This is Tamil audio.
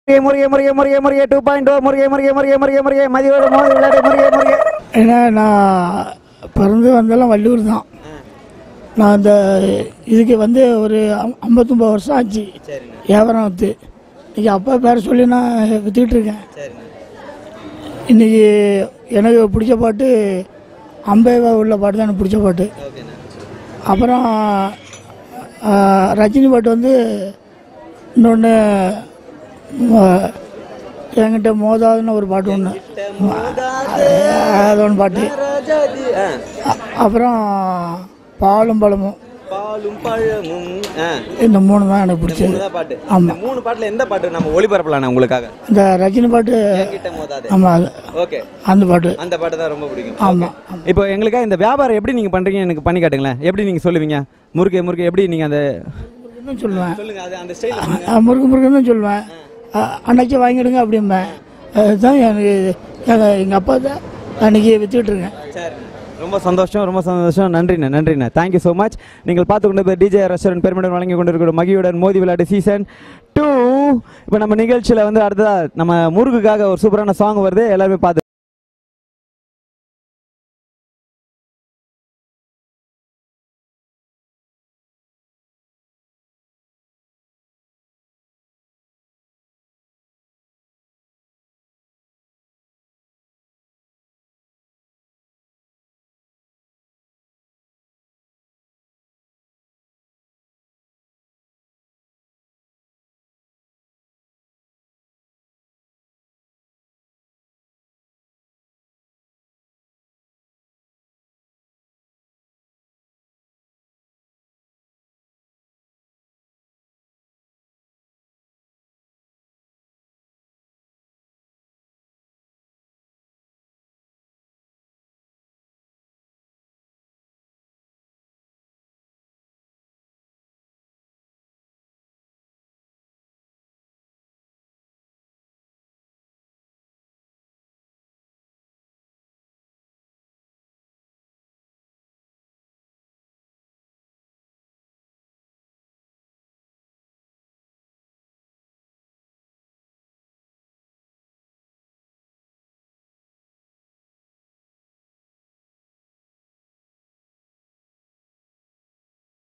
முருகே முருகே முருகே முருகே டூ பாயிண்ட் ஓ முருகே முருகே முருகே முருகே முருகே மதியோட மோதி விளையாடு முருகே முருகே ஏன்னா நான் பிறந்து வந்தெல்லாம் வள்ளியூர் தான் நான் அந்த இதுக்கு வந்து ஒரு ஐம்- ஐம்பத்தொம்பது வருஷம் ஆச்சு வியாபாரம் விற்று இன்றைக்கி அப்பா பேர சொல்லி நான் விற்றுக்கிட்டு இருக்கேன் இன்றைக்கி எனக்கு பிடிச்ச பாட்டு அம்பேவா உள்ள பாட்டு தான் எனக்கு பிடிச்ச பாட்டு அப்புறம் ஆ, ரஜினி பாட்டு வந்து இன்னொன்று என்கிட்ட மோதாதுன்னு ஒரு பாட்டு ஒன்று அது ஒன்று பாட்டு அ- அப்புறம் பாலும் பழமும் பாலும் பழமும் இந்த மூணு தான் எனக்கு பிடிச்சது பாட்டு ஆமாம் மூணு பாட்டுல எந்த பாட்டு நம்ம ஒளிபரப்பலாம் உங்களுக்காக இந்த ரஜினி பாட்டு கிட்ட மோதாது ஆமாம் அது ஓகே அந்த பாட்டு அந்த பாட்டு தான் ரொம்ப பிடிக்கும் ஆமாம் இப்போ எங்களுக்காக இந்த வியாபாரம் எப்படி நீங்க பண்றீங்க எனக்கு பண்ணி காட்டுங்களேன் எப்படி நீங்க சொல்லுவீங்க முருகே முருகே எப்படி நீங்க அந்த முருகன் சொல்லுவேன் சொல்லுங்க அது அந்த ஸ்டைல் அ, முருகு முருகன் தான் சொல்லுவேன் அ- அன்னைக்கு வாங்கிடுங்க அப்படிம்பேன் அதுதான் எனக்கு எங்கள் எங்கள் அப்பா தான் அன்னைக்கு விற்றுக்கிட்டு இருக்கேன் சரி ரொம்ப சந்தோஷம் ரொம்ப சந்தோஷம் நன்றிண்ணே நன்றிண்ணே தேங்க்யூ ஸோ மச் நீங்கள் பார்த்து கொண்டு டிஜே ரெஸ்டாரண்ட் பெருமிடம் வழங்கி கொண்டிருக்கிற மகியுடன் மோதி விளையாட்டு சீசன் டூ இப்போ நம்ம நிகழ்ச்சியில் வந்து அடுத்ததா நம்ம முருகுக்காக ஒரு சூப்பரான சாங் வருது எல்லாருமே பார்த்து